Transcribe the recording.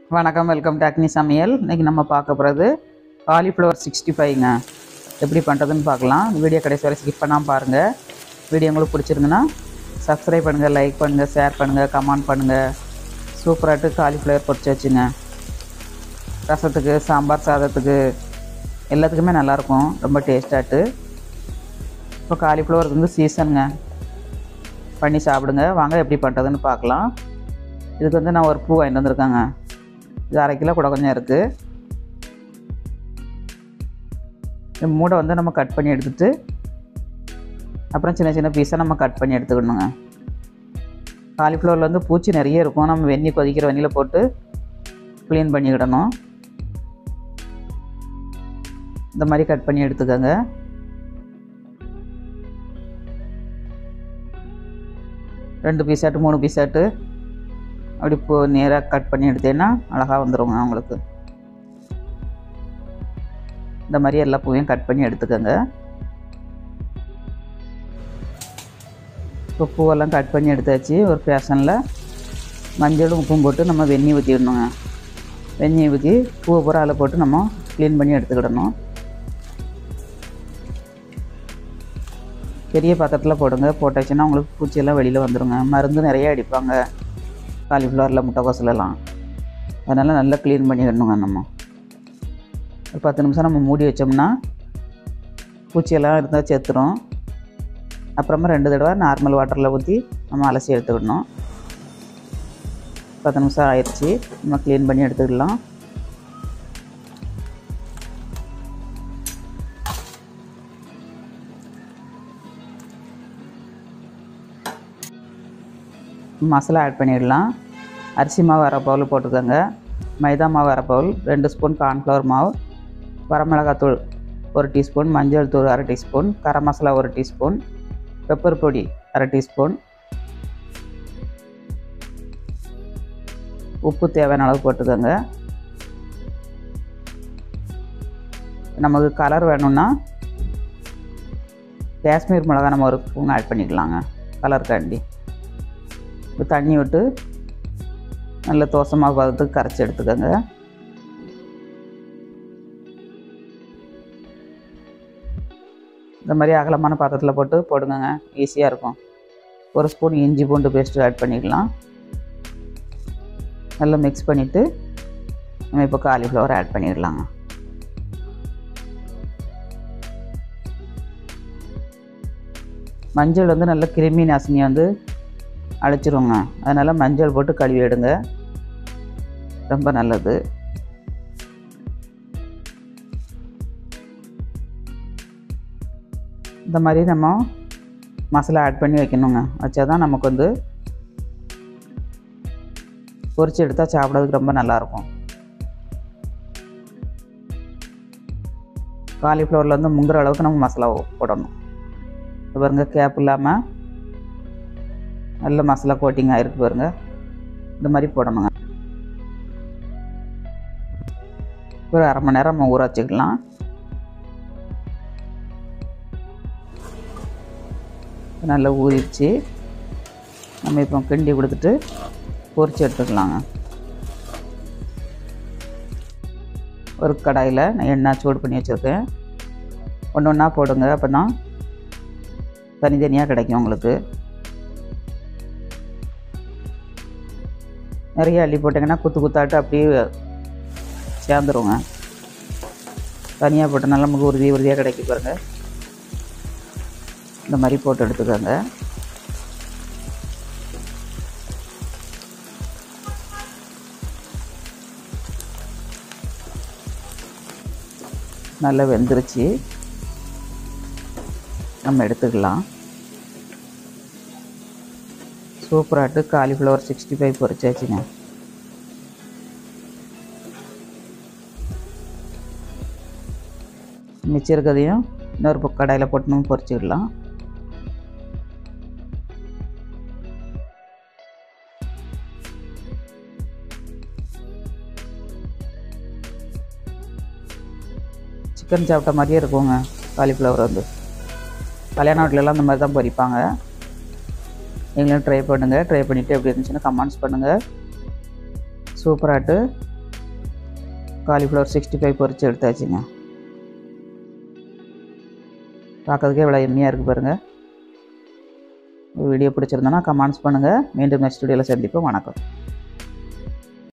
வணக்கம் welcome to அக்னி சமையல் இன்றைக்கி நம்ம பார்க்க போகிறது காலிஃப்ளவர் சிக்ஸ்டி ஃபைவ்ங்க எப்படி பண்ணுறதுன்னு பார்க்கலாம் வீடியோ கடைசி வரை ஸ்கிப் பண்ணாமல் பாருங்கள் வீடியோ உங்களுக்கு பிடிச்சிருந்துன்னா சப்ஸ்கிரைப் பண்ணுங்கள் லைக் பண்ணுங்கள் ஷேர் பண்ணுங்கள் கமெண்ட் பண்ணுங்கள் சூப்பராகிட்டு காலிஃப்ளவர் பொரிச்சு வச்சுங்க ரசத்துக்கு சாம்பார் சாதத்துக்கு எல்லாத்துக்குமே நல்லாயிருக்கும் ரொம்ப டேஸ்டாட்டு இப்போ காலிஃப்ளவர் வந்து சீசனுங்க பண்ணி சாப்பிடுங்க வாங்க எப்படி பண்ணுறதுன்னு பார்க்கலாம் இதுக்கு வந்து நான் ஒரு பூ வாங்கிட்டு வந்திருக்கேங்க இது அரை கிலோ கூட கொஞ்சம் இருக்குது இந்த மூடை வந்து நம்ம கட் பண்ணி எடுத்துட்டு அப்புறம் சின்ன சின்ன பீஸாக நம்ம கட் பண்ணி எடுத்துக்கணுங்க காலிஃப்ளவரில் வந்து பூச்சி நிறைய இருக்கும் நம்ம வெந்நி கொதிக்கிற வெந்நியில் போட்டு க்ளீன் பண்ணிக்கிடணும் இந்த மாதிரி கட் பண்ணி எடுத்துக்கோங்க ரெண்டு பீஸாட்டு மூணு பீஸாட்டு அப்படி இப்போ நேராக கட் பண்ணி எடுத்தேன்னா அழகாக வந்துடுங்க உங்களுக்கு இந்த மாதிரி எல்லா பூவையும் கட் பண்ணி எடுத்துக்கோங்க இப்போ பூவெல்லாம் கட் பண்ணி எடுத்தாச்சு ஒரு ஃபேஷனில் மஞ்சளும் உப்பும் போட்டு நம்ம வெந்நீர் ஊற்றிடணுங்க வெந்நீர் ஊற்றி பூவை பூரா அதில் போட்டு நம்ம க்ளீன் பண்ணி எடுத்துக்கிடணும் பெரிய பாத்திரத்தில் போடுங்க போட்டாச்சுன்னா உங்களுக்கு பூச்சியெல்லாம் வெளியில் வந்துடுங்க மருந்து நிறைய அடிப்பாங்க காலிஃப்ளவரில் முட்டைக்கோசிலலாம் அதனால் நல்லா க்ளீன் பண்ணிடணுங்க நம்ம ஒரு பத்து நிமிஷம் நம்ம மூடி வச்சோம்னா பூச்சியெல்லாம் இருந்தால் செத்துரும் அப்புறமா ரெண்டு தடவை நார்மல் வாட்டரில் ஊற்றி நம்ம அலசி எடுத்துக்கிடணும் பத்து நிமிஷம் ஆயிடுச்சு நம்ம க்ளீன் பண்ணி எடுத்துக்கலாம் மசாலா ஆட் பண்ணிடலாம் அரிசி மாவு அரை பவுல் போட்டுக்கோங்க மைதா மாவு அரை பவுல் ரெண்டு ஸ்பூன் கார்ன்ஃப்ளவர் மாவு வரமிளகாத்தூள் ஒரு டீஸ்பூன் மஞ்சள் தூள் அரை டீஸ்பூன் கரம் மசாலா ஒரு டீஸ்பூன் பெப்பர் பொடி அரை டீஸ்பூன் உப்பு தேவையான அளவு போட்டுக்கோங்க நமக்கு கலர் வேணும்னா காஷ்மீர் மிளகா நம்ம ஒரு ஸ்பூன் ஆட் பண்ணிக்கலாங்க கலர் காண்டி இப்போ தண்ணி விட்டு நல்ல தோசை மாவு பதத்துக்கு கரைச்சி எடுத்துக்கோங்க இந்த மாதிரி அகலமான பாத்திரத்தில் போட்டு போடுங்கங்க ஈஸியாக இருக்கும் ஒரு ஸ்பூன் இஞ்சி பூண்டு பேஸ்ட்டு ஆட் பண்ணிக்கலாம் நல்லா மிக்ஸ் பண்ணிவிட்டு நம்ம இப்போ காலிஃப்ளவர் ஆட் பண்ணிடலாங்க மஞ்சள் வந்து நல்ல கிருமி நாசினி வந்து அழைச்சிருவோங்க அதனால் மஞ்சள் போட்டு கழுவி எடுங்க ரொம்ப நல்லது இந்த மாதிரி நம்ம மசாலா ஆட் பண்ணி வைக்கணுங்க வச்சா தான் நமக்கு வந்து பொரிச்சு எடுத்தால் சாப்பிட்றதுக்கு ரொம்ப நல்லாயிருக்கும் காலிஃப்ளவரில் வந்து முங்குற அளவுக்கு நம்ம மசாலா போடணும் இது பாருங்க கேப் இல்லாமல் நல்ல மசாலா கோட்டிங் ஆகிருக்கு பாருங்க இந்த மாதிரி போடணுங்க ஒரு அரை மணி நேரம் நம்ம ஊற வச்சுக்கலாம் நல்லா ஊறிடுச்சு நம்ம இப்போ கிண்டி கொடுத்துட்டு பொரிச்சு எடுத்துக்கலாங்க ஒரு கடாயில் நான் எண்ணெய் சூடு பண்ணி வச்சுருக்கேன் ஒன்று ஒன்றா போடுங்க அப்போ தான் தனித்தனியாக கிடைக்கும் உங்களுக்கு நிறைய அள்ளி போட்டிங்கன்னா குத்து குத்தாட்டு அப்படியே சேர்ந்துருங்க தனியாக போட்டனால நமக்கு உறுதி உறுதியாக கிடைக்கும் பாருங்க இந்த மாதிரி போட்டு எடுத்துக்கோங்க நல்லா வெந்துருச்சு நம்ம எடுத்துக்கலாம் சூப்பராட்டு காலிஃப்ளவர் சிக்ஸ்டி ஃபைவ் பொரிச்சாச்சுங்க மிச்சம் இருக்கிறதையும் இன்னொரு கடாயில் போட்டு நம்ம பொரிச்சிடலாம் சிக்கன் சாப்பிட்ட மாதிரியே இருக்குங்க காலிஃப்ளவர் வந்து கல்யாண வீட்டிலலாம் இந்த மாதிரி தான் பொரிப்பாங்க நீங்களும் ட்ரை பண்ணுங்கள் ட்ரை பண்ணிவிட்டு எப்படி இருந்துச்சுன்னு கமெண்ட்ஸ் பண்ணுங்கள் சூப்பராட்டு காலிஃப்ளவர் சிக்ஸ்டி ஃபைவ் பொரிச்சு எடுத்தாச்சுங்க பார்க்கறதுக்கே இவ்வளோ எம்மியாக இருக்குது பாருங்கள் வீடியோ பிடிச்சிருந்தனா கமெண்ட்ஸ் பண்ணுங்கள் மீண்டும் நெக்ஸ்ட் வீடியோவில் சந்திப்போம் வணக்கம்